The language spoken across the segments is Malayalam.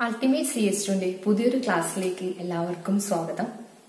അൾട്ടിമേറ്റ് സി എസ് ടുന്റെ പുതിയൊരു ക്ലാസ്സിലേക്ക് എല്ലാവർക്കും സ്വാഗതം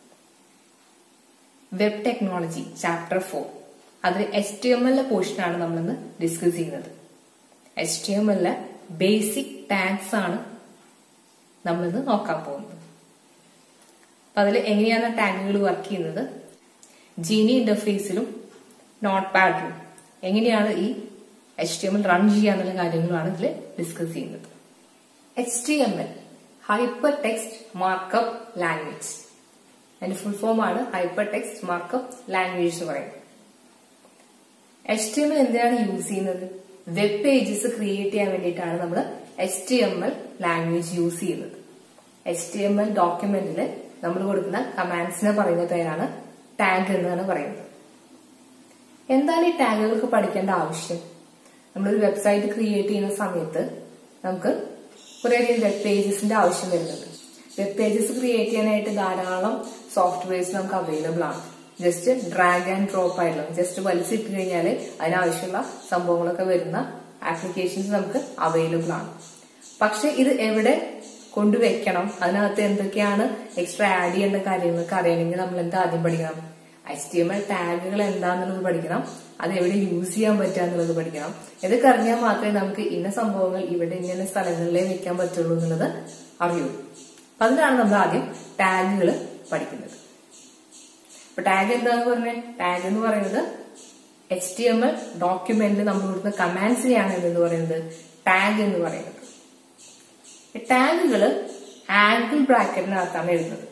വെബ് ടെക്നോളജി ചാപ്റ്റർ ഫോർ അതിൽ എച്ച് ടി എം എൽ പോർഷനാണ് നമ്മളിന്ന് ഡിസ്കസ് ചെയ്യുന്നത് എച്ച് ടി എം എല്ലിലെ ബേസിക് ടാഗ്സ് ആണ് നമ്മളിന്ന് നോക്കാൻ പോകുന്നത് അപ്പൊ അതിൽ എങ്ങനെയാണ് ടാഗുകൾ വർക്ക് ചെയ്യുന്നത് ജീനി ഇന്റർഫേസിലും നോട്ട് പാഡിലും എങ്ങനെയാണ് ഈ H T M L run ചെയ്യാന്നുള്ള കാര്യങ്ങളാണ് ഇതിൽ ഡിസ്കസ് ചെയ്യുന്നത് H T M L hypertext markup language അതിന്റെ ഫുൾ ഫോം ആണ് ഹൈപ്പർ ടെക്സ്റ്റ് മാർക്കപ്പ് ലാംഗ്വേജ് എന്ന് പറയുന്നത് എച്ച് ടി എം എൽ എന്തിനാണ് യൂസ് ചെയ്യുന്നത് വെബ് പേജസ് ക്രിയേറ്റ് ചെയ്യാൻ വേണ്ടിയിട്ടാണ് നമ്മൾ H T M L language use ചെയ്യുന്നത് എച്ച് ടി എം എൽ ഡോക്യുമെന്റിൽ നമ്മൾ കൊടുക്കുന്ന കമാൻഡ്സിനെ പറയുന്ന പേരാണ് ടാഗ് എന്നാണ് പറയുന്നത് എന്താണ് ഈ ടാഗുകൾക്ക് പഠിക്കേണ്ട ആവശ്യം നമ്മളൊരു വെബ്സൈറ്റ് ക്രിയേറ്റ് ചെയ്യുന്ന സമയത്ത് നമുക്ക് കുറേയധികം വെബ് പേജസിന്റെ ആവശ്യം വരുന്നുണ്ട് വെബ് പേജസ് ക്രിയേറ്റ് ചെയ്യാനായിട്ട് ധാരാളം സോഫ്റ്റ്വെയർസ് നമുക്ക് അവൈലബിൾ ആണ് ജസ്റ്റ് ഡ്രാഗ് ആൻഡ് ഡ്രോപ്പ് ആയിട്ടുള്ള ജസ്റ്റ് വലിച്ചിട്ട് കഴിഞ്ഞാൽ അതിനാവശ്യമുള്ള സംഭവങ്ങളൊക്കെ വരുന്ന ആപ്ലിക്കേഷൻസ് നമുക്ക് അവൈലബിൾ ആണ് പക്ഷെ ഇത് എവിടെ കൊണ്ടുവയ്ക്കണം അതിനകത്ത് എന്തൊക്കെയാണ് എക്സ്ട്രാ ആഡ് ചെയ്യേണ്ട കാര്യങ്ങളൊക്കെ അറിയണമെങ്കിൽ നമ്മൾ എന്താ ആദ്യം പഠിക്കണം എച്ച് ടി എം എൽ ടാഗുകൾ എന്താന്നുള്ളത് പഠിക്കണം അത് എവിടെ യൂസ് ചെയ്യാൻ പറ്റുക എന്നുള്ളത് പഠിക്കണം ഇതൊക്കെ അറിഞ്ഞാൽ മാത്രമേ നമുക്ക് ഇന്ന സംഭവങ്ങൾ ഇവിടെ ഇന്ന സ്ഥലങ്ങളിലേ വെക്കാൻ പറ്റുള്ളൂ എന്നുള്ളത് അറിയുള്ളൂ അപ്പൊ അതിനാണ് നമ്മൾ ആദ്യം ടാഗുകൾ പഠിക്കുന്നത് അപ്പൊ ടാഗ് എന്താന്ന് പറഞ്ഞത് ടാഗ് എന്ന് പറയുന്നത് എച്ച് ടി എം എൽ ഡോക്യുമെന്റിൽ നമ്മൾ കൊടുക്കുന്ന കമാൻഡ്സിനെയാണ് എന്ന് പറയുന്നത് ടാഗ് എന്ന് പറയുന്നത് ടാഗുകൾ ആംഗിൾ ബ്രാക്കറ്റിനകത്താണ് എഴുതുന്നത്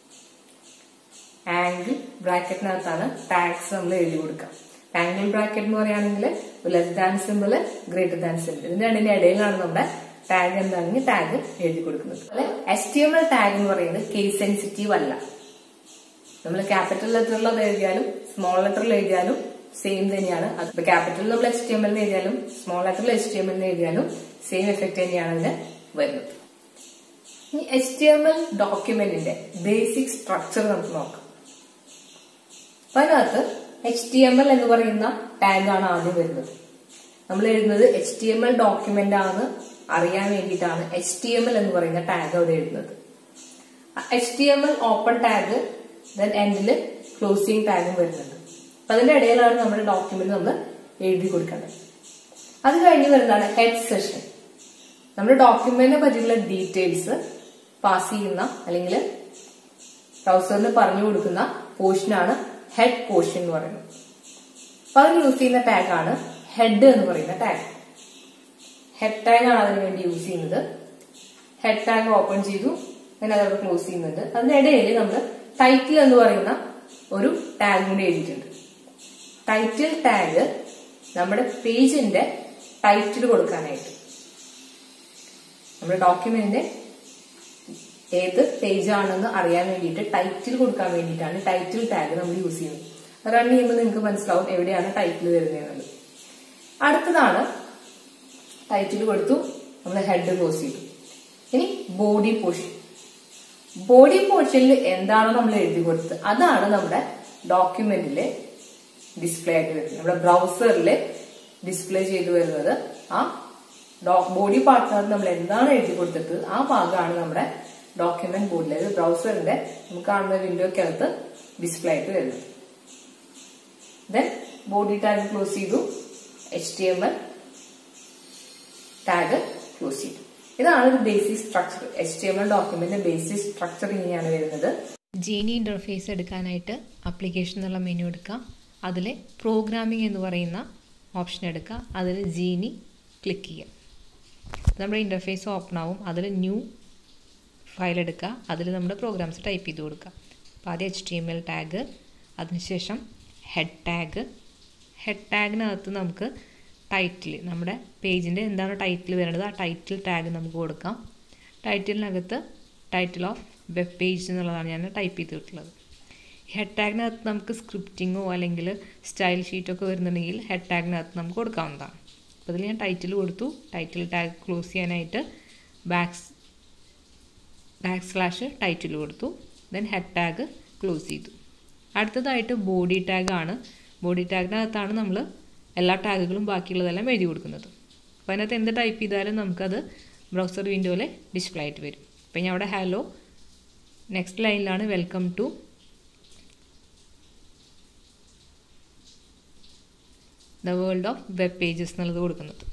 ആംഗിൾ ബ്രാക്കറ്റിനകത്താണ് ടാഗ്സ് നമ്മൾ എഴുതി കൊടുക്കുക ആംഗിൾ ബ്രാക്കറ്റ് എന്ന് പറയുകയാണെങ്കിൽ less than symbol greater than symbol ഇതിന്റെ രണ്ടിന്റെ ഇടയിലാണ് നമ്മുടെ ടാഗ് എന്താണെങ്കിൽ ടാഗ് എഴുതി കൊടുക്കുന്നത് അല്ലെ S T M L tag എന്ന് പറയുന്നത് കേസ് സെൻസിറ്റീവ് അല്ല നമ്മൾ ക്യാപിറ്റൽ ലെറ്ററിൽ എഴുതിയാലും സ്മോൾ ലെറ്ററിൽ എഴുതിയാലും സെയിം തന്നെയാണ് അത് ക്യാപിറ്റൽ നമ്മൾ എച്ച് ടി എം എൽ എഴുതിയാലും സ്മോൾ ലെറ്ററിൽ എച്ച് ടി എം എൽ എഴുതിയാലും സെയിം എഫക്ട് തന്നെയാണ് അതിന് വരുന്നത് ഈ എച്ച് ടി എം എൽ ഡോക്യുമെന്റിന്റെ ബേസിക് സ്ട്രക്ചർ നമുക്ക് നോക്കാം അപ്പൊ അതിനകത്ത് എച്ച് ടി എം എൽ എന്ന് പറയുന്ന ടാഗ് ആണ് ആദ്യം വരുന്നത് നമ്മൾ എഴുതുന്നത് H T M L document ആണെന്ന് അറിയാൻ വേണ്ടിയിട്ടാണ് എച്ച് ടി എം എൽ എന്ന് പറയുന്ന ടാഗ് അവിടെ എഴുതുന്നത് H T M L open tag then എൻഡില് ക്ലോസിംഗ് ടാഗും വരുന്നുണ്ട് അപ്പൊ അതിന്റെ ഇടയിലാണ് നമ്മുടെ ഡോക്യുമെന്റ് നമ്മൾ എഴുതി കൊടുക്കേണ്ടത് അത് കഴിഞ്ഞ് വരുന്നതാണ് ഹെഡ് സെഷൻ നമ്മുടെ ഡോക്യുമെന്റിനെ പറ്റിയുള്ള ഡീറ്റെയിൽസ് പാസ് ചെയ്യുന്ന അല്ലെങ്കിൽ ബ്രൗസറിന് പറഞ്ഞു കൊടുക്കുന്ന പോർഷനാണ് ഹെഡ് പോർഷൻ എന്ന് പറയുന്നത് അപ്പൊ അതിന് യൂസ് ചെയ്യുന്ന ടാഗ് ആണ് ഹെഡ് എന്ന് പറയുന്ന ടാഗ് ഹെഡ് ടാഗ് ആണ് അതിന് വേണ്ടി യൂസ് ചെയ്യുന്നത് ഹെഡ് ടാഗ് ഓപ്പൺ ചെയ്തു അതിന് അതവിടെ ക്ലോസ് ചെയ്യുന്നുണ്ട് അതിനിടയിൽ നമ്മൾ ടൈറ്റിൽ എന്ന് പറയുന്ന ഒരു ടാഗ് കൂടി എഴുതിയിട്ടുണ്ട് ടൈറ്റിൽ ടാഗ് നമ്മുടെ പേജിന്റെ ടൈറ്റിൽ കൊടുക്കാനായിട്ട് നമ്മുടെ ഡോക്യുമെന്റിന്റെ ഏത് പേജ് ആണെന്ന് അറിയാൻ വേണ്ടിയിട്ട് ടൈറ്റിൽ കൊടുക്കാൻ വേണ്ടിയിട്ടാണ് ടൈറ്റിൽ ടാഗ് നമ്മൾ യൂസ് ചെയ്യുന്നത് റൺ ചെയ്യുമ്പോൾ നിങ്ങൾക്ക് മനസ്സിലാവും എവിടെയാണ് ടൈറ്റിൽ വരുന്നത് അടുത്തതാണ് ടൈറ്റിൽ കൊടുത്തു നമ്മൾ ഹെഡ് ക്ലോസ് ചെയ്തു ഇനി ബോഡി പോർഷൻ ബോഡി പോർഷനിൽ എന്താണോ നമ്മൾ എഴുതി കൊടുത്തത് അതാണ് നമ്മുടെ ഡോക്യുമെന്റില് ഡിസ്പ്ലേ ആയിട്ട് വരുന്നത് നമ്മുടെ ബ്രൗസറിൽ ഡിസ്പ്ലേ ചെയ്തു വരുന്നത് ആ ബോഡി പാർട്ടിനകത്ത് നമ്മൾ എന്താണ് എഴുതി കൊടുത്തിട്ട് ആ ഭാഗമാണ് നമ്മുടെ ഡോക്യുമെന്റ് ബോർഡിൽ അതായത് ബ്രൗസറിന്റെ നമുക്ക് കാണുന്ന വിൻഡോക്കകത്ത് ഡിസ്പ്ലേ ആയിട്ട് വരുന്നത് ദെൻ ബോഡി ടാഗ് ക്ലോസ് ചെയ്തു H T M L tag close ചെയ്തു ഇതാണ് ഒരു basic structure H T M L document basic structure ഇങ്ങനെയാണ് വരുന്നത് ജീനി ഇന്റർഫേസ് എടുക്കാനായിട്ട് ആപ്ലിക്കേഷൻ എന്നുള്ള മെനു എടുക്കുക അതിൽ പ്രോഗ്രാമിംഗ് എന്ന് പറയുന്ന ഓപ്ഷൻ എടുക്കുക അതിൽ ജീനി ക്ലിക്ക് ചെയ്യുക നമ്മുടെ ഇൻ്റർഫേസ് ഓപ്പൺ ആവും അതിൽ ന്യൂ ഫയൽ എടുക്കുക അതിൽ നമ്മുടെ പ്രോഗ്രാംസ് ടൈപ്പ് ചെയ്ത് കൊടുക്കുക അപ്പോൾ ആദ്യം H T M L tag അതിനുശേഷം ഹെഡ് ടാഗ് ഹെഡ് ടാഗിനകത്ത് നമുക്ക് ടൈറ്റിൽ നമ്മുടെ പേജിൻ്റെ എന്താണ് ടൈറ്റിൽ വരുന്നത് ആ ടൈറ്റിൽ ടാഗ് നമുക്ക് കൊടുക്കാം ടൈറ്റിലിനകത്ത് ടൈറ്റിൽ ഓഫ് വെബ് പേജ് എന്നുള്ളതാണ് ഞാൻ ടൈപ്പ് ചെയ്തിട്ടുള്ളത് ഹെഡ് ടാഗിനകത്ത് നമുക്ക് സ്ക്രിപ്റ്റിങ്ങോ അല്ലെങ്കിൽ സ്റ്റൈൽ ഷീറ്റൊക്കെ വരുന്നുണ്ടെങ്കിൽ ഹെഡ് ടാഗിനകത്ത് നമുക്ക് കൊടുക്കാവുന്നതാണ് അപ്പോൾ അതിൽ ഞാൻ ടൈറ്റിൽ കൊടുത്തു ടൈറ്റിൽ ടാഗ് ക്ലോസ് ചെയ്യാനായിട്ട് ബാക്സ് ബാക്ക് സ്ലാഷ് ടൈറ്റിൽ കൊടുത്തു ദെൻ ഹെഡ് ടാഗ് ക്ലോസ് ചെയ്തു അടുത്തതായിട്ട് ബോഡി ടാഗാണ് ബോഡി ടാഗിനകത്താണ് നമ്മൾ എല്ലാ ടാഗുകളും ബാക്കിയുള്ളതെല്ലാം എഴുതി കൊടുക്കുന്നത് അപ്പോൾ അതിനകത്ത് എന്ത് ടൈപ്പ് ചെയ്താലും നമുക്കത് ബ്രൗസർ വിൻഡോയിൽ ഡിസ്പ്ലേ ആയിട്ട് വരും അപ്പോൾ ഞാൻ അവിടെ ഹലോ നെക്സ്റ്റ് ലൈനിലാണ് welcome to the world of web pages എന്നുള്ളത് കൊടുക്കുന്നത്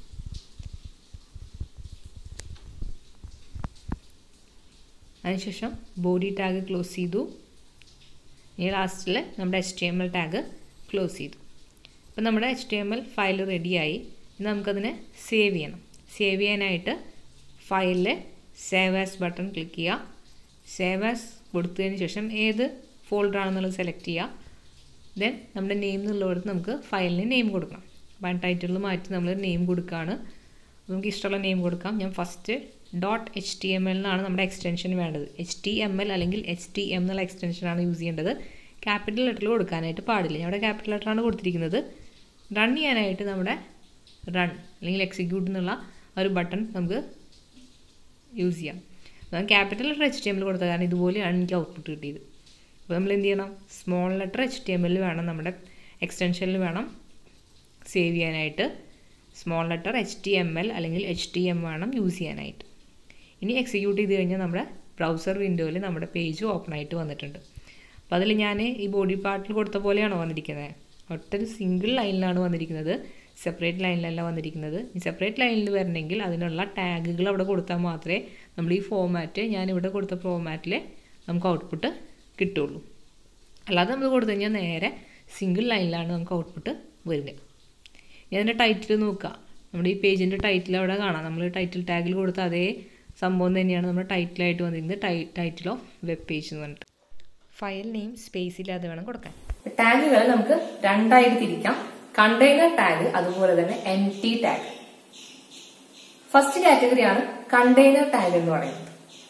അതിനുശേഷം ബോഡി ടാഗ് ക്ലോസ് ചെയ്തു ഇനി ലാസ്റ്റിൽ നമ്മുടെ H T M L tag close ചെയ്തു അപ്പം നമ്മുടെ H T M L file റെഡിയായി ഇനി നമുക്കതിനെ സേവ് ചെയ്യണം സേവ് ചെയ്യാനായിട്ട് ഫയലിൽ സേവ് ആസ് ബട്ടൺ ക്ലിക്ക് ചെയ്യുക സേവ് ആസ് കൊടുത്തതിന് ശേഷം ഏത് ഫോൾഡർ ആണെന്നുള്ളത് സെലക്ട് ചെയ്യുക ദെൻ നമ്മുടെ നെയിം എന്നുള്ളിടത്ത് നമുക്ക് ഫയലിന് നെയിം കൊടുക്കണം വൺ ടൈറ്റിൽ മാറ്റി നമ്മൾ നെയിം കൊടുക്കുകയാണ് നമുക്ക് ഇഷ്ടമുള്ള നെയിം കൊടുക്കാം ഞാൻ first dot H T M L എന്നാണ് നമ്മുടെ എക്സ്റ്റൻഷൻ വേണ്ടത് എച്ച് ടി എം എൽ അല്ലെങ്കിൽ എച്ച് ടി എം എന്നുള്ള എക്സ്റ്റൻഷനാണ് യൂസ് ചെയ്യേണ്ടത് ക്യാപിറ്റൽ ലെറ്ററിൽ കൊടുക്കാനായിട്ട് പാടില്ല ഞാൻ അവിടെ ക്യാപിറ്റൽ ലെറ്ററാണ് കൊടുത്തിരിക്കുന്നത് റൺ ചെയ്യാനായിട്ട് നമ്മുടെ റൺ അല്ലെങ്കിൽ എക്സിക്യൂട്ട് എന്നുള്ള ഒരു ബട്ടൺ നമുക്ക് യൂസ് ചെയ്യാം ഞാൻ capital letter H T M L കൊടുത്ത കാരണം ഇതുപോലെയാണ് എനിക്ക് ഔട്ട്പുട്ട് കിട്ടിയത് അപ്പോൾ നമ്മൾ എന്ത് ചെയ്യണം small letter H T M L വേണം നമ്മുടെ എക്സ്റ്റൻഷനിൽ വേണം സേവ് ചെയ്യാനായിട്ട് small letter H T M L അല്ലെങ്കിൽ എച്ച് ടി എം വേണം യൂസ് ചെയ്യാനായിട്ട് ഇനി എക്സിക്യൂട്ട് ചെയ്ത് കഴിഞ്ഞാൽ നമ്മുടെ ബ്രൗസർ വിൻഡോയിൽ നമ്മുടെ പേജ് ഓപ്പൺ ആയിട്ട് വന്നിട്ടുണ്ട് അപ്പോൾ അതിൽ ഞാൻ ഈ ബോഡി പാർട്ടിൽ കൊടുത്ത പോലെയാണോ വന്നിരിക്കുന്നത് ഒറ്റൊരു സിംഗിൾ ലൈനിലാണ് വന്നിരിക്കുന്നത് സെപ്പറേറ്റ് ലൈനിലല്ല വന്നിരിക്കുന്നത് ഈ സെപ്പറേറ്റ് ലൈനിൽ വരണമെങ്കിൽ അതിനുള്ള ടാഗുകൾ അവിടെ കൊടുത്താൽ മാത്രമേ നമ്മൾ ഈ ഫോമാറ്റ് ഞാൻ ഇവിടെ കൊടുത്ത ഫോമാറ്റിൽ നമുക്ക് ഔട്ട്പുട്ട് കിട്ടുള്ളൂ അല്ലാതെ നമ്മൾ കൊടുത്തു കഴിഞ്ഞാൽ നേരെ സിംഗിൾ ലൈനിലാണ് നമുക്ക് ഔട്ട്പുട്ട് വരിക ഇനി അതിൻ്റെ ടൈറ്റിൽ നോക്കുക നമ്മുടെ ഈ പേജിൻ്റെ ടൈറ്റിൽ അവിടെ കാണാം നമ്മൾ ടൈറ്റിൽ ടാഗിൽ കൊടുത്ത അതേ സംഭവം തന്നെയാണ് നമ്മുടെ ടൈറ്റിലായിട്ട് വന്നിരിക്കുന്നത് ടൈ ടൈറ്റിൽ ഓഫ് വെബ് പേജ് എന്ന് പറഞ്ഞിട്ട് ഫയൽ നെയിം സ്പേസ് ഇല്ലാതെ വേണം കൊടുക്കാൻ ടാഗുകൾ നമുക്ക് രണ്ടായിട്ട് തിരിക്കാം കണ്ടെയ്നർ ടാഗ് അതുപോലെ തന്നെ എം ടി ടാഗ് ഫസ്റ്റ് കാറ്റഗറിയാണ് കണ്ടെയ്നർ ടാഗ് എന്ന് പറയുന്നത്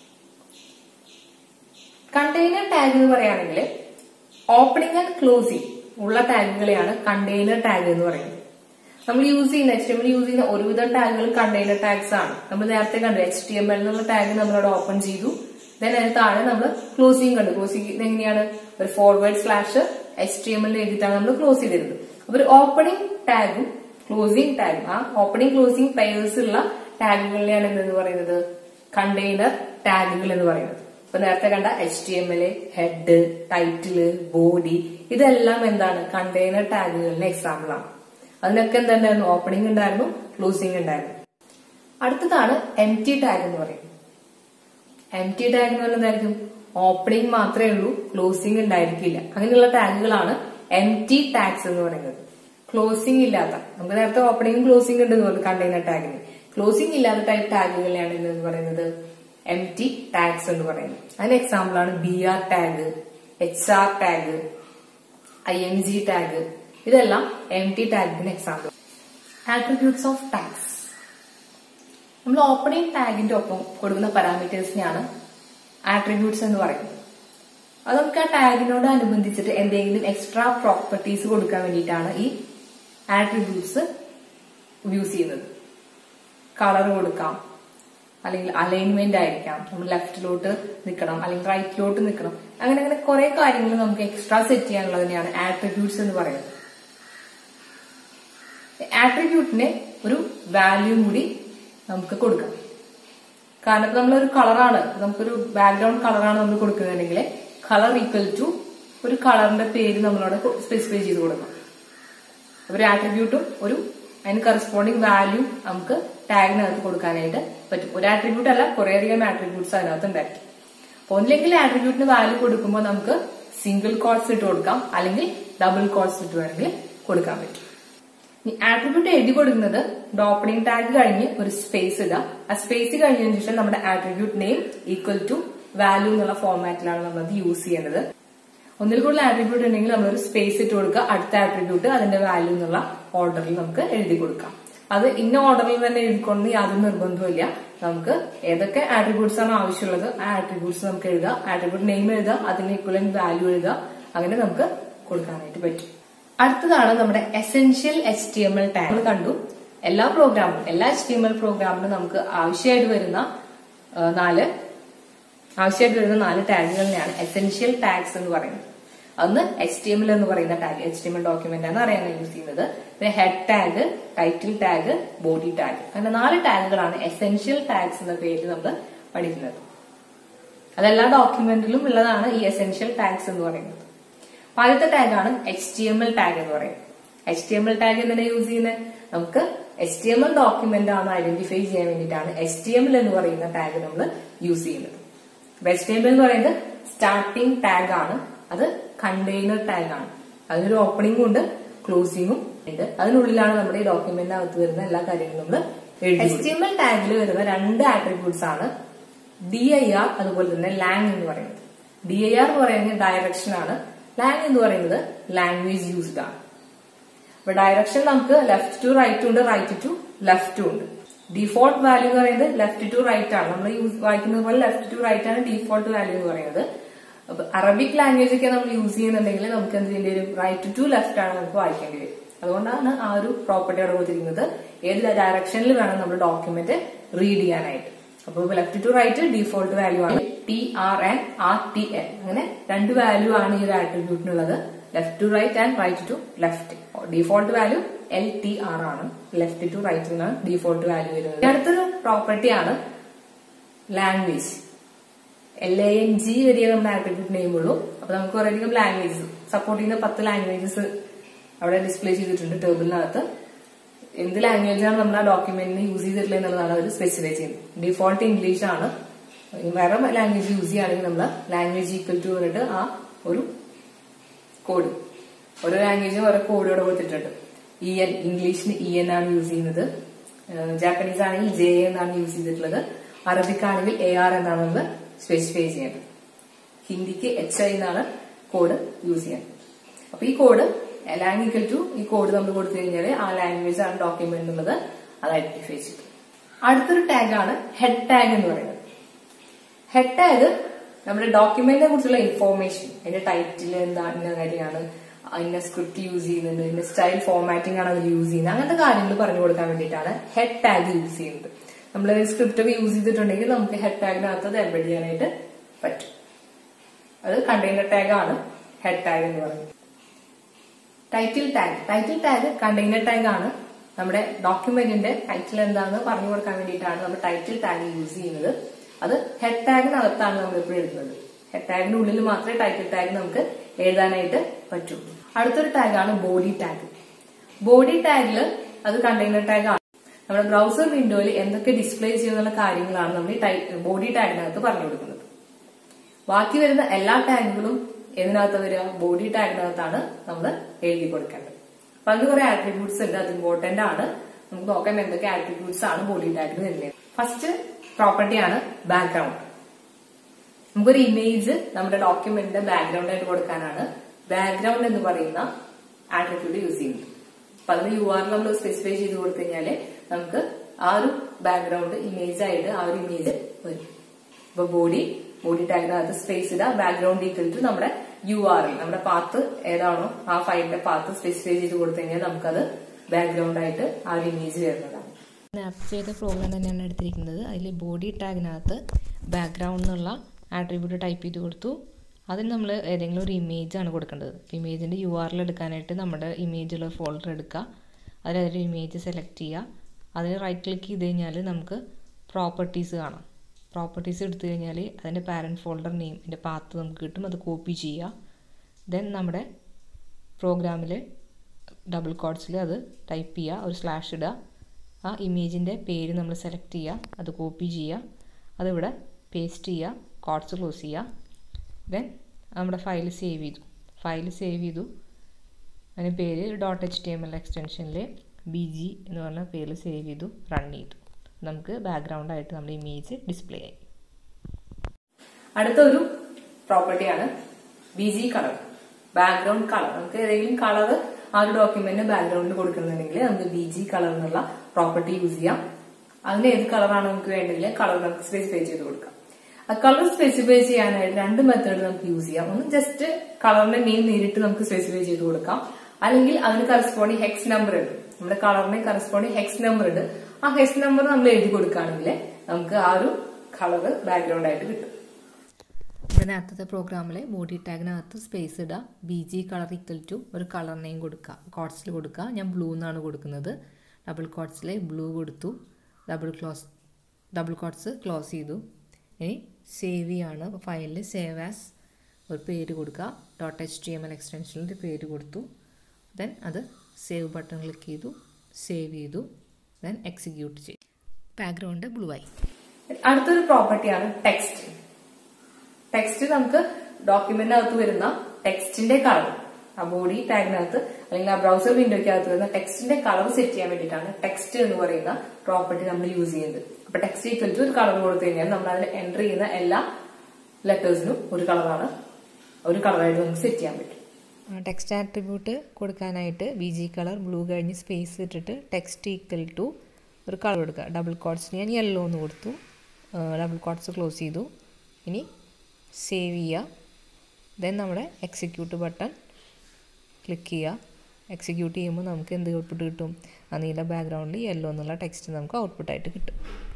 കണ്ടെയ്നർ ടാഗ് എന്ന് പറയുകയാണെങ്കിൽ ഓപ്പണിംഗ് ആൻഡ് ക്ലോസിംഗ് ഉള്ള ടാഗുകളെയാണ് കണ്ടെയ്നർ ടാഗ് എന്ന് പറയുന്നത് നമ്മൾ യൂസ് ചെയ്യുന്ന H T M L use ചെയ്യുന്ന ഒരുവിധം ടാഗുകളും കണ്ടെയ്നർ ടാഗ്സ് ആണ് നമ്മൾ നേരത്തെ കണ്ടു എച്ച് ടി എം എൽ എന്നുള്ള ടാഗ് നമ്മളവിടെ ഓപ്പൺ ചെയ്തു ദെൻ അതിന് താഴെ നമ്മൾ ക്ലോസിംഗ് കണ്ടു ക്ലോസിംഗ് എങ്ങനെയാണ് ഒരു forward slash H T M L എഴുതിയിട്ടാണ് നമ്മൾ ക്ലോസ് ചെയ്തിരുന്നത് അപ്പൊ ഒരു ഓപ്പണിംഗ് ടാഗും ക്ലോസിംഗ് ടാഗും ആ ഓപ്പണിംഗ് ക്ലോസിംഗ് പെയേഴ്സ് ഉള്ള ടാഗുകളിലെയാണ് എന്തെന്ന് പറയുന്നത് കണ്ടെയ്നർ ടാഗുകൾ എന്ന് പറയുന്നത് ഇപ്പൊ നേരത്തെ കണ്ട H T M L head title body ഇതെല്ലാം എന്താണ് കണ്ടെയ്നർ ടാഗുകളിലെ എക്സാമ്പിൾ ആണ് അതിനൊക്കെ എന്തുണ്ടായിരുന്നു ഓപ്പണിംഗ് ഉണ്ടായിരുന്നു ക്ലോസിംഗ് ഉണ്ടായിരുന്നു അടുത്തതാണ് എം ടി ടാഗ് എന്ന് പറയുന്നത് എം ടി ടാഗ് എന്ന് പറയുന്നതായിരിക്കും ഓപ്പണിംഗ് മാത്രമേ ഉള്ളൂ ക്ലോസിംഗ് ഉണ്ടായിരിക്കില്ല അങ്ങനെയുള്ള ടാഗുകളാണ് എം ടി ടാഗ്സ് എന്ന് പറയുന്നത് ക്ലോസിംഗ് ഇല്ലാത്ത നമുക്ക് നേരത്തെ ഓപ്പണിംഗും ക്ലോസിംഗ് ഉണ്ടെന്ന് പറഞ്ഞു കണ്ടെയ്നർ ടാഗിന് ക്ലോസിംഗ് ഇല്ലാത്ത ടൈപ്പ് ടാഗുകളെയാണ് എന്ന് പറയുന്നത് എം ടി ടാഗ്സ് എന്ന് പറയുന്നത് അതിന് എക്സാമ്പിൾ ആണ് B R tag H R tag I N G tag ഇതെല്ലാം എം ടി ടാഗിന് എക്സാമ്പിൾ ആട്രിബ്യൂട്ട്സ് ഓഫ് ടാഗ്സ് നമ്മൾ ഓപ്പണിംഗ് ടാഗിന്റെ ഒപ്പം കൊടുക്കുന്ന പാരാമീറ്റേഴ്സിനെയാണ് ആട്രിബ്യൂട്ട്സ് എന്ന് പറയുന്നത് അത് നമുക്ക് ആ ടാഗിനോട് അനുബന്ധിച്ചിട്ട് എന്തെങ്കിലും എക്സ്ട്രാ പ്രോപ്പർട്ടീസ് കൊടുക്കാൻ വേണ്ടിയിട്ടാണ് ഈ ആട്രിബ്യൂട്ട്സ് യൂസ് ചെയ്യുന്നത് കളർ കൊടുക്കാം അല്ലെങ്കിൽ അലൈൻമെന്റ് ആയിരിക്കാം നമ്മൾ ലെഫ്റ്റിലോട്ട് നിൽക്കണം അല്ലെങ്കിൽ റൈറ്റിലോട്ട് നിൽക്കണം അങ്ങനെ അങ്ങനെ കുറെ കാര്യങ്ങൾ നമുക്ക് എക്സ്ട്രാ സെറ്റ് ചെയ്യാനുള്ളതിനെയാണ് ആട്രിബ്യൂട്ട്സ് എന്ന് പറയുന്നത് ആട്രിബ്യൂട്ടിന് ഒരു വാല്യൂ കൂടി നമുക്ക് കൊടുക്കാം കാരണം ഇപ്പൊ നമ്മളൊരു കളറാണ് നമുക്കൊരു ബാക്ക്ഗ്രൗണ്ട് കളറാണ് നമ്മൾ കൊടുക്കുന്നുണ്ടെങ്കിൽ കളർ ഈക്വൽ ടു ഒരു കളറിന്റെ പേര് നമ്മളവിടെ സ്പെസിഫൈ ചെയ്ത് കൊടുക്കണം ഒരു ആട്രിബ്യൂട്ടും ഒരു അതിന് കറസ്പോണ്ടിങ് വാല്യൂ നമുക്ക് ടാഗിനകത്ത് കൊടുക്കാനായിട്ട് പറ്റും ഒരു ആട്രിബ്യൂട്ട് അല്ല കുറേയധികം ആട്രിബ്യൂട്ട്സ് അതിനകത്ത് ഉണ്ടായിരിക്കും അപ്പൊ ഒന്നില്ലെങ്കിൽ ആട്രിബ്യൂട്ടിന് വാല്യൂ കൊടുക്കുമ്പോൾ നമുക്ക് സിംഗിൾ കോഡ്സ് ഇട്ട് കൊടുക്കാം അല്ലെങ്കിൽ ഡബിൾ കോഡ്സ് ഇട്ട് വേണമെങ്കിൽ കൊടുക്കാൻ പറ്റും ഇനി ആട്രിബ്യൂട്ട് എഴുതി കൊടുക്കുന്നത് ഓപ്പണിംഗ് ടാഗ് കഴിഞ്ഞ് ഒരു സ്പേസ് ഇടുക ആ സ്പേസ് കഴിഞ്ഞതിന് ശേഷം നമ്മുടെ attribute name equal to value എന്നുള്ള ഫോർമാറ്റിലാണ് നമ്മൾ അത് യൂസ് ചെയ്യേണ്ടത് ഒന്നിൽ കൂടുതൽ ആട്രിബ്യൂട്ട് ഉണ്ടെങ്കിൽ നമ്മളൊരു സ്പേസ് ഇട്ട് കൊടുക്കുക അടുത്ത ആട്രിബ്യൂട്ട് അതിന്റെ വാല്യൂ എന്നുള്ള ഓർഡറിൽ നമുക്ക് എഴുതി കൊടുക്കാം അത് ഇന്ന ഓർഡറിൽ തന്നെ എഴുതിക്കൊണ്ട് യാതൊരു നിർബന്ധമില്ല നമുക്ക് ഏതൊക്കെ ആട്രിബ്യൂട്ട്സ് ആണ് ആവശ്യമുള്ളത് ആ ആട്രിബ്യൂട്ട്സ് നമുക്ക് എഴുതാം ആട്രിബ്യൂട്ട് നെയിം എഴുതാം അതിന് ഇക്വലന്റ് വാല്യൂ എഴുതാം അങ്ങനെ നമുക്ക് കൊടുക്കാനായിട്ട് പറ്റും അടുത്തതാണ് നമ്മുടെ essential H T M L tag കണ്ടു എല്ലാ പ്രോഗ്രാമിലും എല്ലാ എച്ച് ടി എം എൽ പ്രോഗ്രാമിലും നമുക്ക് ആവശ്യമായിട്ട് വരുന്ന നാല് ആവശ്യമായിട്ട് വരുന്ന നാല് ടാഗുകളിനെയാണ് എസെൻഷ്യൽ ടാഗ്സ് എന്ന് പറയുന്നത് അന്ന് എച്ച് ടി എം എൽ എന്ന് പറയുന്ന tag H T M L document ആണ് അറിയാൻ യൂസ് ചെയ്യുന്നത് പിന്നെ head tag title tag body tag അങ്ങനെ നാല് ടാഗുകളാണ് എസെൻഷ്യൽ ടാഗ്സ് എന്ന പേരിൽ നമ്മൾ പഠിക്കുന്നത് അതെല്ലാ ഡോക്യുമെന്റിലും ഉള്ളതാണ് ഈ എസെൻഷ്യൽ ടാഗ്സ് എന്ന് പറയുന്നത് അപ്പൊ ആദ്യത്തെ ടാഗാണ് H T M L tag എന്ന് പറയുന്നത് H T M L tag എന്തിനാ യൂസ് ചെയ്യുന്നത് നമുക്ക് H T M L document ആണ് ഐഡന്റിഫൈ ചെയ്യാൻ വേണ്ടിയിട്ടാണ് എച്ച് ടി എം എൽ എന്ന് പറയുന്ന ടാഗ് നമ്മൾ യൂസ് ചെയ്യുന്നത് എച്ച് ടി എം എൽ എന്ന് പറയുന്നത് സ്റ്റാർട്ടിംഗ് ടാഗ് ആണ് അത് കണ്ടെയ്നർ ടാഗ് ആണ് അതിനൊരു ഓപ്പണിംഗും ഉണ്ട് ക്ലോസിംഗും ഉണ്ട് അതിനുള്ളിലാണ് നമ്മുടെ ഈ ഡോക്യുമെന്റിനകത്ത് വരുന്ന എല്ലാ കാര്യങ്ങളും നമ്മൾ എച്ച് ടി എം എൽ ടാഗിൽ വരുന്ന രണ്ട് ആട്രിബ്യൂട്ട്സ് ആണ് ഡി ഐ ആർ അതുപോലെ തന്നെ ലാങ് എന്ന് പറയുന്നത് ഡി ഐ ആർ എന്ന് പറയുന്നത് ഡയറക്ഷൻ ആണ് ലാങ് എന്ന് പറയുന്നത് ലാംഗ്വേജ് യൂസ്ഡ് ആണ് അപ്പൊ ഡയറക്ഷൻ നമുക്ക് ലെഫ്റ്റ് ടു റൈറ്റ് ഉണ്ട് റൈറ്റ് ടു ലെഫ്റ്റും ഉണ്ട് ഡിഫോൾട്ട് വാല്യൂ എന്ന് പറയുന്നത് ലെഫ്റ്റ് ടു റൈറ്റ് ആണ് നമ്മൾ യൂസ് വായിക്കുന്നത് പോലെ ലെഫ്റ്റ് ടു റൈറ്റ് ആണ് ഡിഫോൾട്ട് വാല്യൂ എന്ന് പറയുന്നത് അപ്പൊ അറബിക് ലാംഗ്വേജ് ഒക്കെ നമ്മൾ യൂസ് ചെയ്യുന്നുണ്ടെങ്കിൽ നമുക്ക് എന്ത് ചെയ്യേണ്ടി വരും റൈറ്റ് ടു ലെഫ്റ്റ് ആണ് നമുക്ക് വായിക്കേണ്ടി വരും അതുകൊണ്ടാണ് ആ ഒരു പ്രോപ്പർട്ടി അവിടെ കൊടുത്തിരിക്കുന്നത് ഏത് ഡയറക്ഷനിൽ വേണം നമ്മൾ ഡോക്യുമെന്റ് റീഡ് ചെയ്യാനായിട്ട് അപ്പൊ left to right default value ആണ് T R and R T N അങ്ങനെ രണ്ട് വാല്യൂ ആണ് ഈ ഒരു ആട്രിബ്യൂട്ടിനുള്ളത് left to right and right to left default value L T R ആണ് ലെഫ്റ്റ് ടു റൈറ്റ് എന്നാണ് ഡിഫോൾട്ട് വാല്യൂ വരുന്നത് അടുത്തൊരു പ്രോപ്പർട്ടിയാണ് language L A N G വരെ നമ്മുടെ ആട്രിബ്യൂട്ട് നെയിം ഉള്ളൂ അപ്പൊ നമുക്ക് കുറേയധികം ലാംഗ്വേജസ് സപ്പോർട്ട് ചെയ്യുന്ന പത്ത് ലാംഗ്വേജസ് അവിടെ ഡിസ്പ്ലേ ചെയ്തിട്ടുണ്ട് ടേബിളിനകത്ത് എന്ത് ലാംഗ്വേജാണ് നമ്മൾ ആ ഡോക്യുമെന്റിന് യൂസ് ചെയ്തിട്ടുള്ളത് എന്നുള്ളതാണ് അവർ സ്പെസിഫൈ ചെയ്യുന്നത് ഡിഫോൾട്ട് ഇംഗ്ലീഷ് ആണ് വേറെ ലാംഗ്വേജ് യൂസ് ചെയ്യുകയാണെങ്കിൽ നമ്മൾ ലാംഗ്വേജ് ഈക്വൽ ടു പറഞ്ഞിട്ട് ആ ഒരു കോഡ് ഓരോ ലാംഗ്വേജും ഓരോ കോഡുകൾ കൊടുത്തിട്ടുണ്ട് ഇ എൻ ഇംഗ്ലീഷിന് ഇ എൻ ആണ് യൂസ് ചെയ്യുന്നത് ജാപ്പനീസ് ആണെങ്കിൽ ജെ എന്നാണ് യൂസ് ചെയ്തിട്ടുള്ളത് അറബിക് ആണെങ്കിൽ എ ആർ എന്നാണ് നമ്മൾ സ്പെസിഫൈ ചെയ്യേണ്ടത് ഹിന്ദിക്ക് എച്ച് ഐ എന്നാണ് കോഡ് യൂസ് ചെയ്യുന്നത് അപ്പൊ ഈ കോഡ് ലാംഗ്വേജ് ടു ഈ കോഡ് നമ്മൾ കൊടുത്തു കഴിഞ്ഞാൽ ആ ലാംഗ്വേജ് ആണ് ഡോക്യുമെന്റ് എന്നുള്ളത് അത് ഐഡന്റിഫൈ ചെയ്യും അടുത്തൊരു ടാഗ് ആണ് ഹെഡ് ടാഗ് എന്ന് പറയുന്നത് ഹെഡ് ടാഗ് നമ്മുടെ ഡോക്യുമെന്റിനെ കുറിച്ചുള്ള ഇൻഫോർമേഷൻ അതിന്റെ ടൈറ്റിൽ എന്താ ഇന്ന കാര്യമാണ് അതിന്റെ സ്ക്രിപ്റ്റ് യൂസ് ചെയ്യുന്നുണ്ട് ഇതിന്റെ സ്റ്റൈൽ ഫോർമാറ്റിംഗ് ആണ് അതിൽ യൂസ് ചെയ്യുന്നത് അങ്ങനത്തെ കാര്യങ്ങൾ പറഞ്ഞു കൊടുക്കാൻ വേണ്ടിയിട്ടാണ് ഹെഡ് ടാഗ് യൂസ് ചെയ്യുന്നത് നമ്മൾ സ്ക്രിപ്റ്റ് ഒക്കെ യൂസ് ചെയ്തിട്ടുണ്ടെങ്കിൽ നമുക്ക് ഹെഡ് ടാഗിനകത്ത് അത് എംബഡ് ചെയ്യാനായിട്ട് പറ്റും അത് കണ്ടെയ്നർ ടാഗ് ആണ് ഹെഡ് ടാഗ് എന്ന് പറയുന്നത് title tag title tag container tag ആണ് നമ്മുടെ ഡോക്യുമെന്റിന്റെ ടൈറ്റിൽ എന്താണെന്ന് പറഞ്ഞു കൊടുക്കാൻ വേണ്ടിയിട്ടാണ് നമ്മൾ ടൈറ്റിൽ ടാഗ് യൂസ് ചെയ്യുന്നത് അത് ഹെഡ് ടാഗിനകത്താണ് നമ്മൾ ഇപ്പോൾ എഴുതുന്നത് ഹെഡ് ടാഗിന് ഉള്ളിൽ മാത്രമേ ടൈറ്റിൽ ടാഗ് നമുക്ക് എഴുതാനായിട്ട് പറ്റൂ അടുത്തൊരു ടാഗാണ് ബോഡി ടാഗ് ബോഡി ടാഗില് അത് കണ്ടെയ്നർ ടാഗ് ആണ് നമ്മുടെ ബ്രൗസർ വിൻഡോയിൽ എന്തൊക്കെ ഡിസ്പ്ലേ ചെയ്യുന്നുള്ള കാര്യങ്ങളാണ് നമ്മൾ ഈ ബോഡി ടാഗിനകത്ത് പറഞ്ഞു കൊടുക്കുന്നത് ബാക്കി വരുന്ന എല്ലാ ടാഗുകളും എന്തിനകത്ത് വരിക ബോഡി ടാഗിനകത്താണ് നമ്മൾ എഴുതി കൊടുക്കേണ്ടത് അപ്പൊ അതിന് കുറെ ആട്രിബ്യൂട്ട്സ് ഉണ്ട് അത് ഇമ്പോർട്ടന്റ് ആണ് നമുക്ക് നോക്കാം എന്തൊക്കെ ആട്രിബ്യൂട്ട്സ് ആണ് ബോഡി ടാഗിന് വരുന്നത് ഫസ്റ്റ് പ്രോപ്പർട്ടിയാണ് ബാക്ക്ഗ്രൗണ്ട് നമുക്കൊരു ഇമേജ് നമ്മുടെ ഡോക്യുമെന്റിന്റെ ബാക്ക്ഗ്രൗണ്ട് ആയിട്ട് കൊടുക്കാനാണ് ബാക്ക്ഗ്രൗണ്ട് എന്ന് പറയുന്ന ആട്രിബ്യൂട്ട് യൂസ് ചെയ്യുന്നത് അപ്പൊ അതിന് യു ആർ നമ്മൾ സ്പെസിഫൈ ചെയ്ത് കൊടുത്തു കഴിഞ്ഞാല് നമുക്ക് ആ ഒരു ബാക്ക്ഗ്രൗണ്ട് ഇമേജ് ആയിട്ട് ആ ഒരു ഇമേജ് വരും അപ്പൊ ബോഡി ബോഡി ടാഗിനകത്ത് സ്പേസ് ഇടുക ബാക്ക്ഗ്രൗണ്ട് ഈക്വൽ ടു നമ്മുടെ യു ആർ എൽ നമ്മുടെ പാത്ത് ഏതാണോ ആ ഫയലിന്റെ പാത്ത് സ്പെസിഫൈ ചെയ്ത് കൊടുത്തു കഴിഞ്ഞാൽ നമുക്കത് ബാക്ക്ഗ്രൗണ്ട് ആയിട്ട് ആ ഒരു ഇമേജ് വരുന്നതാണ് ആപ്പ് ചെയ്ത പ്രോഗ്രാം തന്നെയാണ് എടുത്തിരിക്കുന്നത് അതിൽ ബോഡി ടാഗിനകത്ത് ബാക്ക്ഗ്രൗണ്ട് എന്നുള്ള ആട്രിബ്യൂട്ട് ടൈപ്പ് ചെയ്ത് കൊടുത്തു അതിന് നമ്മൾ ഏതെങ്കിലും ഒരു ഇമേജ് ആണ് കൊടുക്കേണ്ടത് അപ്പോൾ ഇമേജിൻ്റെ യു ആറിൽ എടുക്കാനായിട്ട് നമ്മുടെ ഇമേജുള്ള ഫോൾഡർ എടുക്കുക അതിൽ അതിൽ ഇമേജ് സെലക്ട് ചെയ്യുക അതിൽ റൈറ്റ് ക്ലിക്ക് ചെയ്ത് കഴിഞ്ഞാൽ നമുക്ക് പ്രോപ്പർട്ടീസ് കാണാം പ്രോപ്പർട്ടീസ് എടുത്തു കഴിഞ്ഞാൽ അതിൻ്റെ പാരൻറ്റ് ഫോൾഡർ നെയിം അതിൻ്റെ പാത്ത് നമുക്ക് കിട്ടും അത് കോപ്പി ചെയ്യുക ദെൻ നമ്മുടെ പ്രോഗ്രാമിൽ ഡബിൾ കോഡ്സിൽ അത് ടൈപ്പ് ചെയ്യുക ഒരു സ്ലാഷ് ഇടുക ആ ഇമേജിൻ്റെ പേര് നമ്മൾ സെലക്ട് ചെയ്യുക അത് കോപ്പി ചെയ്യുക അതിവിടെ പേസ്റ്റ് ചെയ്യുക കോഡ്സ് ക്ലോസ് ചെയ്യുക ദെൻ നമ്മുടെ ഫയൽ സേവ് ചെയ്തു ഫയൽ സേവ് ചെയ്തു അതിന് പേര് dot H T M L എക്സ്റ്റൻഷനിൽ ബി ജി എന്ന് പറഞ്ഞ പേരിൽ സേവ് ചെയ്തു റൺ ചെയ്തു നമുക്ക് ബാക്ക്ഗ്രൗണ്ട് ആയിട്ട് നമ്മുടെ ഇമേജ് ഡിസ്പ്ലേ ആയി അടുത്ത ഒരു പ്രോപ്പർട്ടിയാണ് B G colour background colour നമുക്ക് ഏതെങ്കിലും കളർ ആ ഒരു ഡോക്യുമെന്റിന് ബാക്ക്ഗ്രൗണ്ടിൽ കൊടുക്കുന്നുണ്ടെങ്കിൽ നമുക്ക് ബി ജി കളർ എന്നുള്ള പ്രോപ്പർട്ടി യൂസ് ചെയ്യാം അതിന് ഏത് കളറാണ് നമുക്ക് വേണ്ടെങ്കിൽ കളർ നമുക്ക് സ്പെസിഫൈ ചെയ്ത് കൊടുക്കാം ആ കളർ സ്പെസിഫൈ ചെയ്യാനായിട്ട് രണ്ട് മെത്തേഡ് നമുക്ക് യൂസ് ചെയ്യാം ഒന്ന് ജസ്റ്റ് കളറിന്റെ നെയിം നേരിട്ട് നമുക്ക് സ്പെസിഫൈ ചെയ്ത് കൊടുക്കാം അല്ലെങ്കിൽ അതിന് കറസ്പോണ്ടിങ് ഹെക്സ് നമ്പർ ഉണ്ട് നമ്മുടെ കളറിന് കറസ്പോണ്ടിങ് ഹെക്സ് നമ്പർ ഉണ്ട് ആ ഹെക്സ് നമ്പർ നമ്മൾ എഴുതി കൊടുക്കുകയാണെങ്കിൽ നമുക്ക് ആ ഒരു കളർ ബാക്ക്ഗ്രൗണ്ട് ആയിട്ട് കിട്ടും ഇവിടെ നേരത്തെ പ്രോഗ്രാമിൽ ബോഡി ടാഗിനകത്ത് സ്പേസ് ഇടുക B G colour equal to ഒരു കളർ നെയിം കൊടുക്കുക കോട്ട്സിൽ കൊടുക്കുക ഞാൻ ബ്ലൂ എന്നാണ് കൊടുക്കുന്നത് ഡബിൾ കോട്ട്സിൽ ബ്ലൂ കൊടുത്തു double close double quotes close ചെയ്തു ഇനി സേവ് ചെയ്യാണ് ഫയലിൽ സേവ് ആസ് ഒരു പേര് കൊടുക്കുക dot H T M L എക്സ്റ്റൻഷനിൽ ഒരു പേര് കൊടുത്തു ദെൻ അത് സേവ് ബട്ടൺ ക്ലിക്ക് ചെയ്തു സേവ് ചെയ്തു ദെൻ എക്സിക്യൂട്ട് ചെയ്തു ബാക്ക്ഗ്രൗണ്ട് ബ്ലൂ ആയി അടുത്തൊരു പ്രോപ്പർട്ടിയാണ് ടെക്സ്റ്റ് ടെക്സ്റ്റ് നമുക്ക് ഡോക്യുമെന്റിനകത്ത് വരുന്ന ടെക്സ്റ്റിന്റെ കളർ ആ ബോഡി ടാഗിനകത്ത് അല്ലെങ്കിൽ ആ ബ്രൗസർ വിൻഡോയ്ക്കകത്ത് വരുന്ന ടെക്സ്റ്റിന്റെ കളർ സെറ്റ് ചെയ്യാൻ വേണ്ടിയിട്ടാണ് ടെക്സ്റ്റ് എന്ന് പറയുന്ന പ്രോപ്പർട്ടി നമ്മൾ യൂസ് ചെയ്യുന്നത് അപ്പൊ ടെക്സ്റ്റ് ഈക്വൽ ടു ഒരു കളർ കൊടുത്തു കഴിഞ്ഞാൽ നമ്മൾ അതിൽ എൻ്റർ ചെയ്യുന്ന എല്ലാ ലെറ്റേഴ്സിനും ഒരു കളറാണ് ഒരു കളറായിട്ട് നമുക്ക് സെറ്റ് ചെയ്യാൻ പറ്റും ടെക്സ്റ്റ് ആട്രിബ്യൂട്ട് കൊടുക്കാനായിട്ട് ബി ജി കളർ ബ്ലൂ കഴിഞ്ഞ് സ്പേസ് ഇട്ടിട്ട് ടെക്സ്റ്റ് ഈക്വൽ ടു ഒരു കളർ കൊടുക്കുക ഡബിൾ കോട്ട്സ് ഞാൻ യെല്ലോ എന്ന് കൊടുത്തു ഡബിൾ കോട്ട്സ് ക്ലോസ് ചെയ്തു ഇനി സേവ് ചെയ്യുക ദെൻ നമ്മുടെ എക്സിക്യൂട്ട് ബട്ടൺ ക്ലിക്ക് ചെയ്യുക എക്സിക്യൂട്ട് ചെയ്യുമ്പോൾ നമുക്ക് എന്ത് ഔട്ട്പുട്ട് കിട്ടും ആ നീല ബാക്ക്ഗ്രൗണ്ടിൽ യെല്ലോ എന്നുള്ള ടെക്സ്റ്റ് നമുക്ക് ഔട്ട്പുട്ടായിട്ട് കിട്ടും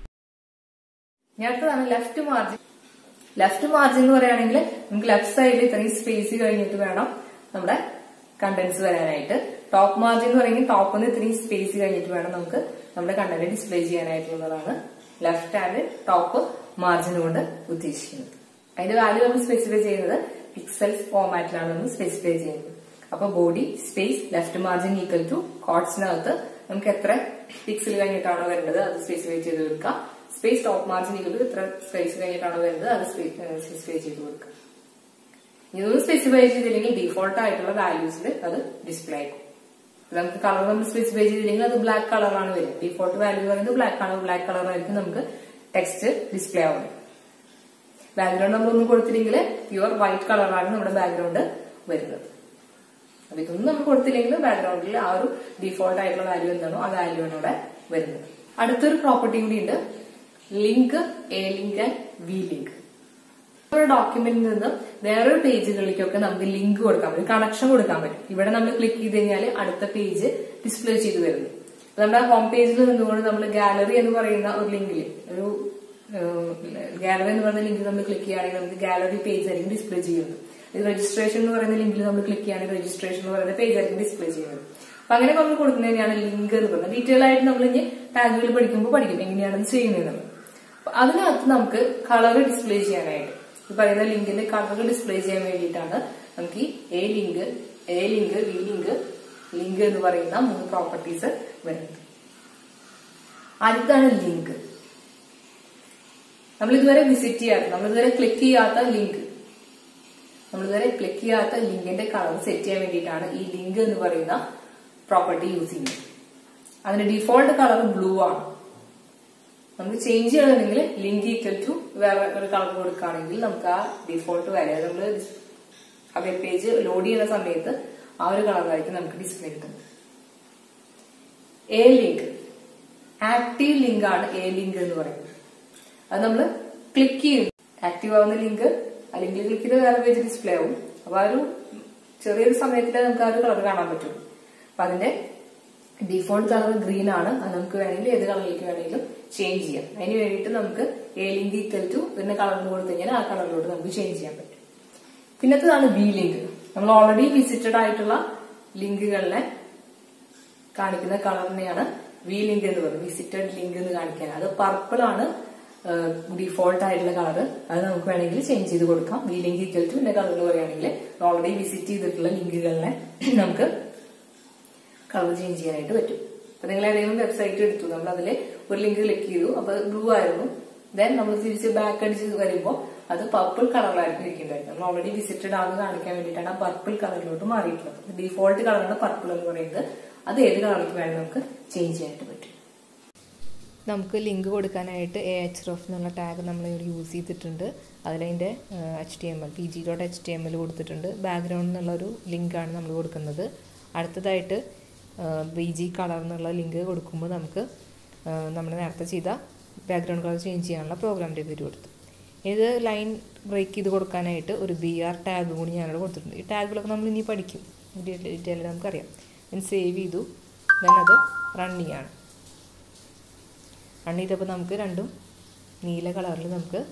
ഞാൻ അടുത്തതാണ് ലെഫ്റ്റ് മാർജിൻ ലെഫ്റ്റ് മാർജിൻ എന്ന് പറയുകയാണെങ്കിൽ നമുക്ക് ലെഫ്റ്റ് സൈഡിൽ ഇത്രയും സ്പേസ് കഴിഞ്ഞിട്ട് വേണം നമ്മുടെ കണ്ടന്റ്സ് വരാനായിട്ട് ടോപ്പ് മാർജിൻ എന്ന് പറയുമ്പോൾ ടോപ്പിൽ നിന്ന് ഇത്രയും സ്പേസ് കഴിഞ്ഞിട്ട് വേണം നമുക്ക് നമ്മുടെ കണ്ടന്റ് ഡിസ്പ്ലേ ചെയ്യാനായിട്ടുള്ളതാണ് ലെഫ്റ്റ് ആൻഡ് ടോപ്പ് മാർജിൻ കൊണ്ട് ഉദ്ദേശിക്കുന്നത് അതിന്റെ വാല്യൂ നമ്മൾ സ്പെസിഫൈ ചെയ്യുന്നത് പിക്സൽസ് ഫോമാറ്റിലാണ് നമ്മൾ സ്പെസിഫൈ ചെയ്യുന്നത് അപ്പൊ body space left margin equal to കോട്സിനകത്ത് നമുക്ക് എത്ര പിക്സൽ കഴിഞ്ഞിട്ടാണോ വരേണ്ടത് അത് സ്പെസിഫൈ ചെയ്ത് കൊടുക്കുക space top margin equal to എത്ര സ്പേസ് കഴിഞ്ഞിട്ടാണോ വരുന്നത് അത് സ്പെസിഫൈ ചെയ്ത് കൊടുക്കുക ഇതൊന്നും സ്പെസിഫൈ ചെയ്തില്ലെങ്കിൽ ഡീഫോൾട്ട് ആയിട്ടുള്ള വാല്യൂസിൽ അത് ഡിസ്പ്ലേ ആയിരിക്കും നമുക്ക് കളർ നമ്മൾ സ്പെസിഫൈ ചെയ്തില്ലെങ്കിൽ അത് ബ്ലാക്ക് കളറാണ് വരും ഡീഫോൾട്ട് വാല്യൂ പറയുന്നത് ബ്ലാക്ക് കളർ ബ്ലാക്ക് കളറായിരിക്കും നമുക്ക് ടെക്സ്റ്റ് ഡിസ്പ്ലേ ആവുന്നത് ബാക്ക്ഗ്രൗണ്ട് നമ്മളൊന്നും കൊടുത്തില്ലെങ്കിൽ പ്യുവർ വൈറ്റ് കളറാണ് നമ്മുടെ ബാക്ക്ഗ്രൗണ്ട് വരുന്നത് അപ്പൊ ഇതൊന്നും നമ്മൾ കൊടുത്തില്ലെങ്കിൽ ബാക്ക്ഗ്രൗണ്ടിൽ ആ ഒരു ഡീഫോൾട്ട് ആയിട്ടുള്ള വാല്യൂ എന്താണോ ആ വാല്യൂ ആണ് ഇവിടെ വരുന്നത് അടുത്തൊരു പ്രോപ്പർട്ടി കൂടി ഉണ്ട് link A link and V link ഒരു ഡോക്യുമെന്റിൽ നിന്ന് വേറൊരു പേജുകളിലേക്കൊക്കെ നമുക്ക് ലിങ്ക് കൊടുക്കാൻ പറ്റും കണക്ഷൻ കൊടുക്കാൻ പറ്റും ഇവിടെ നമ്മൾ ക്ലിക്ക് ചെയ്ത് കഴിഞ്ഞാൽ അടുത്ത പേജ് ഡിസ്പ്ലേ ചെയ്ത് വരുന്നു നമ്മുടെ ഹോം പേജിൽ നിന്നുകൊണ്ട് നമ്മൾ ഗാലറി എന്ന് പറയുന്ന ഒരു ലിങ്കിൽ ഒരു ഗാലറി എന്ന് പറയുന്ന ലിങ്കിൽ നമ്മൾ ക്ലിക്ക് ചെയ്യുകയാണെങ്കിൽ നമുക്ക് ഗാലറി പേജ് ആയിരിക്കും ഡിസ്പ്ലേ ചെയ്യുന്നത് രജിസ്ട്രേഷൻ എന്ന് പറയുന്ന ലിങ്കിൽ നമ്മൾ ക്ലിക്ക് ചെയ്യുകയാണെങ്കിൽ രജിസ്ട്രേഷൻ എന്ന് പറയുന്ന പേജ് ആയിരിക്കും ഡിസ്പ്ലേ ചെയ്യുന്നത് അപ്പൊ അങ്ങനെ നമ്മൾ കൊടുക്കുന്നതിനാണ് ലിങ്ക് എന്ന് പറയുന്നത് ഡീറ്റെയിൽ ആയിട്ട് നമ്മൾ ഇനി ടാഗുകൾ പഠിക്കുമ്പോൾ പഠിക്കും എങ്ങനെയാണ് ചെയ്യുന്നത് അപ്പൊ അതിനകത്ത് നമുക്ക് കളർ ഡിസ്പ്ലേ ചെയ്യാനായിട്ട് ഈ പറയുന്ന ലിങ്കിന്റെ കളർ ഡിസ്പ്ലേ ചെയ്യാൻ വേണ്ടിയിട്ടാണ് നമുക്ക് ഈ A link A link V link link എന്ന് പറയുന്ന മൂന്ന് പ്രോപ്പർട്ടീസ് വരുന്നത് അടുത്താണ് ലിങ്ക് നമ്മൾ ഇതുവരെ വിസിറ്റ് ചെയ്യാത്ത നമ്മൾ ഇതുവരെ ക്ലിക്ക് ചെയ്യാത്ത ലിങ്ക് നമ്മൾ ഇതുവരെ ക്ലിക്ക് ചെയ്യാത്ത ലിങ്കിന്റെ കളർ സെറ്റ് ചെയ്യാൻ വേണ്ടിയിട്ടാണ് ഈ ലിങ്ക് എന്ന് പറയുന്ന പ്രോപ്പർട്ടി യൂസ് ചെയ്യുന്നത് അതിന്റെ ഡിഫോൾട്ട് കളർ ബ്ലൂ ആണ് നമുക്ക് ചേഞ്ച് ചെയ്യണമെങ്കിൽ ലിങ്ക് ഈക്വൽ ടു വേറെ ഒരു കളർ കൊടുക്കുകയാണെങ്കിൽ നമുക്ക് ആ ഡിഫോൾട്ട് വാല്യൂ നമ്മൾ ആ വെബ് പേജ് ലോഡ് ചെയ്യുന്ന സമയത്ത് ആ ഒരു കളറായിരിക്കും നമുക്ക് ഡിസ്പ്ലേ കിട്ടുന്നത് എ ലിങ്ക് ആക്റ്റീവ് ലിങ്ക് ആണ് എ ലിങ്ക് എന്ന് പറയുന്നത് അത് നമ്മൾ ക്ലിക്ക് ചെയ്യും ആക്റ്റീവ് ആവുന്ന ലിങ്ക് അല്ലെങ്കിൽ ക്ലിക്ക് ചെയ്ത് വേറെ പേജ് ഡിസ്പ്ലേ ആവും അപ്പൊ ആ ഒരു ചെറിയൊരു സമയത്തിൽ നമുക്ക് ആ ഒരു കളർ കാണാൻ പറ്റും അപ്പൊ അതിന്റെ ഡിഫോൾട്ട് കളർ ഗ്രീൻ ആണ് അത് നമുക്ക് വേണമെങ്കിൽ ഏത് കളറിലേക്ക് വേണമെങ്കിലും ചേഞ്ച് ചെയ്യാം അതിന് വേണ്ടിയിട്ട് നമുക്ക് എ ലിങ്ക് ഈക്വൽ ടു പിന്നെ കളറിന് കൊടുത്തു കഴിഞ്ഞാൽ ആ കളറിലോട്ട് നമുക്ക് ചേഞ്ച് ചെയ്യാൻ പറ്റും പിന്നത്തതാണ് വി ലിങ്ക് നമ്മൾ ഓൾറെഡി വിസിറ്റഡ് ആയിട്ടുള്ള ലിങ്കുകളിലെ കാണിക്കുന്ന കളറിനെയാണ് വി ലിങ്ക് എന്ന് പറയുന്നത് വിസിറ്റഡ് ലിങ്ക് എന്ന് കാണിക്കാൻ അത് പർപ്പിൾ ആണ് ഡിഫോൾട്ട് ആയിട്ടുള്ള കളർ അത് നമുക്ക് വേണമെങ്കിൽ ചേഞ്ച് ചെയ്ത് കൊടുക്കാം വി ലിങ്ക് ഈക്വൽ ടു എന്റെ കളർ പറയുകയാണെങ്കിൽ ഓൾറെഡി വിസിറ്റ് ചെയ്തിട്ടുള്ള ലിങ്കുകളിനെ നമുക്ക് കളർ ചേഞ്ച് ചെയ്യാനായിട്ട് പറ്റും അപ്പൊ നിങ്ങൾ ഏതെങ്കിലും വെബ്സൈറ്റ് എടുത്തു നമ്മൾ അതിൽ ഒരു ലിങ്ക് ക്ലിക്ക് ചെയ്തു അപ്പൊ ബ്ലൂ ആയിരുന്നു ദെൻ നമ്മൾ തിരിച്ച് ബാക്ക് അടിച്ച് വരുമ്പോൾ അത് പർപ്പിൾ കളറിലായിരിക്കും ഇരിക്കുന്നുണ്ടായിരുന്നു നമ്മൾ ഓൾറെഡി വിസിറ്റഡ് ആണെന്ന് കാണിക്കാൻ വേണ്ടിയിട്ടാണ് ആ പർപ്പിൾ കളറിലോട്ട് മാറിയിട്ടുള്ളത് ഡിഫോൾട്ട് കളറാണ് പർപ്പിൾ എന്ന് പറയുന്നത് അത് ഏത് കളറിലേക്ക് വേണമെങ്കിൽ നമുക്ക് ചേഞ്ച് ചെയ്യാനായിട്ട് പറ്റും നമുക്ക് ലിങ്ക് കൊടുക്കാനായിട്ട് എ എച്ച് റഫ് എന്നുള്ള ടാഗ് നമ്മൾ ഇവിടെ യൂസ് ചെയ്തിട്ടുണ്ട് അതിലതിൻ്റെ H T M L P G dot H T M L കൊടുത്തിട്ടുണ്ട് ബാക്ക്ഗ്രൗണ്ട് എന്നുള്ളൊരു ലിങ്കാണ് നമ്മൾ കൊടുക്കുന്നത് അടുത്തതായിട്ട് ബി ജി കളർ എന്നുള്ള ലിങ്ക് കൊടുക്കുമ്പോൾ നമുക്ക് നമ്മൾ നേരത്തെ ചെയ്ത ബാക്ക്ഗ്രൗണ്ട് കളർ ചേഞ്ച് ചെയ്യാനുള്ള പ്രോഗ്രാമിൻ്റെ പേര് കൊടുത്തു ഇത് ലൈൻ ബ്രേക്ക് ചെയ്ത് കൊടുക്കാനായിട്ട് ഒരു ബി ആർ ടാഗ് കൂടി ഞാനിവിടെ കൊടുത്തിട്ടുണ്ട് ഈ ടാഗുകളൊക്കെ നമ്മൾ ഇനി പഠിക്കും ഡീറ്റെയിൽ നമുക്കറിയാം ഞാൻ സേവ് ചെയ്തു ദെൻ അത് റൺ ചെയ്യാണ് റൺ ചെയ്തപ്പോൾ നമുക്ക് രണ്ടും നീല കളറിൽ നമുക്ക്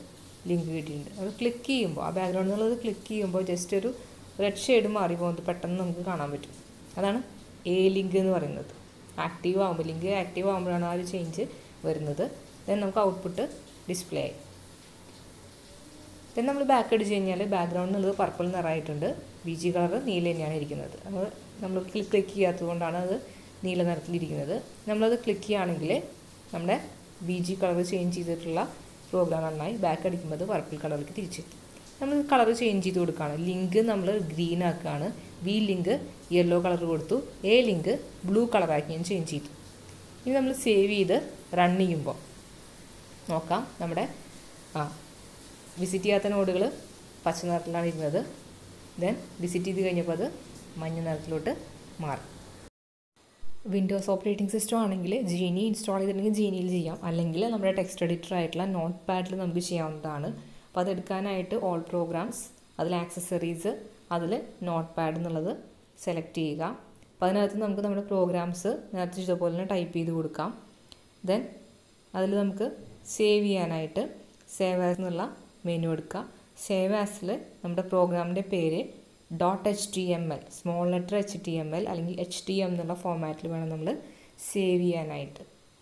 ലിങ്ക് കിട്ടിയിട്ടുണ്ട് അത് ക്ലിക്ക് ചെയ്യുമ്പോൾ ആ ബാക്ക്ഗ്രൗണ്ട് എന്നുള്ളത് ക്ലിക്ക് ചെയ്യുമ്പോൾ ജസ്റ്റ് ഒരു റെഡ് ഷെയ്ഡ് മാറി പോകുന്നത് പെട്ടെന്ന് നമുക്ക് കാണാൻ പറ്റും അതാണ് എ ലിങ്ക് എന്ന് പറയുന്നത് ആക്റ്റീവ് ആകുമ്പോൾ ലിങ്ക് ആക്റ്റീവ് ആകുമ്പോഴാണ് ആ ഒരു ചേഞ്ച് വരുന്നത് ദെൻ നമുക്ക് ഔട്ട്പുട്ട് ഡിസ്പ്ലേ ആയി ദെൻ നമ്മൾ ബാക്ക് അടിച്ച് കഴിഞ്ഞാൽ ബാക്ക്ഗ്രൗണ്ട് എന്നുള്ളത് പർപ്പിൾ നിറമായിട്ടുണ്ട് ബി ജി കളർ നീല തന്നെയാണ് ഇരിക്കുന്നത് അത് നമ്മൾ ക്ലിക്ക് ക്ലിക്ക് ചെയ്യാത്തത് കൊണ്ടാണ് അത് നീല നിറത്തിലിരിക്കുന്നത് നമ്മളത് ക്ലിക്ക് ചെയ്യുകയാണെങ്കിൽ നമ്മുടെ ബി ജി കളർ ചേഞ്ച് ചെയ്തിട്ടുള്ള പ്രോഗ്രാം നന്നായി ബാക്ക് അടിക്കുമ്പോൾ അത് പർപ്പിൾ കളറിലേക്ക് തിരിച്ചെത്തും നമ്മൾ കളർ ചേഞ്ച് ചെയ്ത് കൊടുക്കുകയാണ് ലിങ്ക് നമ്മൾ ഗ്രീൻ ആക്കുകയാണ് ബി ലിങ്ക് യെല്ലോ കളർ കൊടുത്തു എ ലിങ്ക് ബ്ലൂ കളറാക്കി ഞാൻ ചേഞ്ച് ചെയ്തു ഇനി നമ്മൾ സേവ് ചെയ്ത് റൺ ചെയ്യുമ്പോൾ നോക്കാം നമ്മുടെ ആ വിസിറ്റ് ചെയ്യാത്ത നോഡുകൾ പച്ച നിറത്തിലാണ് ഇരുന്നത് ദെൻ വിസിറ്റ് ചെയ്ത് കഴിഞ്ഞപ്പോൾ അത് മഞ്ഞ നിറത്തിലോട്ട് മാറി വിൻഡോസ് ഓപ്പറേറ്റിംഗ് സിസ്റ്റം ആണെങ്കിൽ ജീനി ഇൻസ്റ്റാൾ ചെയ്തിട്ടുണ്ടെങ്കിൽ ജീനിയിൽ ചെയ്യാം അല്ലെങ്കിൽ നമ്മുടെ ടെക്സ്റ്റ് എഡിറ്റർ ആയിട്ടുള്ള നോട്ട് പാഡിൽ നമുക്ക് ചെയ്യാവുന്നതാണ് അപ്പോൾ അതെടുക്കാനായിട്ട് ഓൾ പ്രോഗ്രാംസ് അതിൽ ആക്സസറീസ് അതിൽ നോട്ട് പാഡ് എന്നുള്ളത് സെലക്ട് ചെയ്യുക അപ്പോൾ അതിനകത്ത് നമുക്ക് നമ്മുടെ പ്രോഗ്രാംസ് നേരത്തെ ചെയ്തപോലെ തന്നെ ടൈപ്പ് ചെയ്ത് കൊടുക്കാം ദെൻ അതിൽ നമുക്ക് സേവ് ചെയ്യാനായിട്ട് സേവ് ആസ് എന്നുള്ള മെനു എടുക്കുക സേവ് ആസിൽ നമ്മുടെ പ്രോഗ്രാമിൻ്റെ പേര് dot H T M L small letter H T M L അല്ലെങ്കിൽ എച്ച് ടി എം എന്നുള്ള ഫോമാറ്റിൽ വേണം നമ്മൾ സേവ് ചെയ്യാനായിട്ട്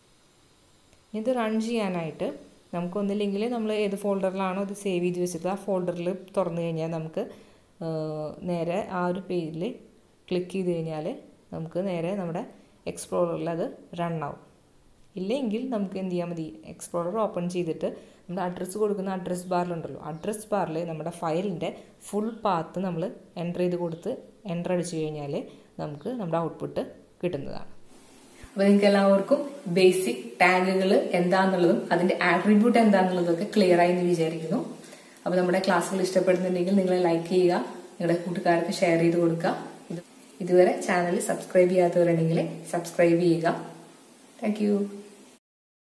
ഇത് റൺ ചെയ്യാനായിട്ട് നമുക്കൊന്നില്ലെങ്കിൽ നമ്മൾ ഏത് ഫോൾഡറിലാണോ ഇത് സേവ് ചെയ്ത് വെച്ചത് ആ ഫോൾഡറിൽ തുറന്നു കഴിഞ്ഞാൽ നമുക്ക് നേരെ ആ ഒരു പേജിൽ ക്ലിക്ക് ചെയ്ത് കഴിഞ്ഞാൽ നമുക്ക് നേരെ നമ്മുടെ എക്സ്പ്ലോററിൽ അത് റൺ ആവും ഇല്ലെങ്കിൽ നമുക്ക് എന്ത് ചെയ്യാൻ മതി എക്സ്പ്ലോറർ ഓപ്പൺ ചെയ്തിട്ട് നമ്മുടെ അഡ്രസ്സ് കൊടുക്കുന്ന അഡ്രസ് ബാറിലുണ്ടല്ലോ അഡ്രസ് ബാറിൽ നമ്മുടെ ഫയലിൻ്റെ ഫുൾ പാത്ത് നമ്മൾ എൻ്റർ ചെയ്ത് കൊടുത്ത് എൻ്റർ അടിച്ചു കഴിഞ്ഞാൽ നമുക്ക് നമ്മുടെ ഔട്ട്പുട്ട് കിട്ടുന്നതാണ് അപ്പൊ നിങ്ങൾക്ക് എല്ലാവർക്കും ബേസിക് ടാഗുകൾ എന്താന്നുള്ളതും അതിന്റെ ആട്രിബ്യൂട്ട് എന്താന്നുള്ളതും ഒക്കെ ക്ലിയർ ആയി എന്ന് വിചാരിക്കുന്നു അപ്പൊ നമ്മുടെ ക്ലാസ്സുകൾ ഇഷ്ടപ്പെടുന്നുണ്ടെങ്കിൽ നിങ്ങൾ ലൈക്ക് ചെയ്യുക നിങ്ങളുടെ കൂട്ടുകാർക്ക് ഷെയർ ചെയ്ത് കൊടുക്കുക ഇത് ഇതുവരെ ചാനൽ സബ്സ്ക്രൈബ് ചെയ്യാത്തവരുണ്ടെങ്കിൽ സബ്സ്ക്രൈബ് ചെയ്യുക താങ്ക്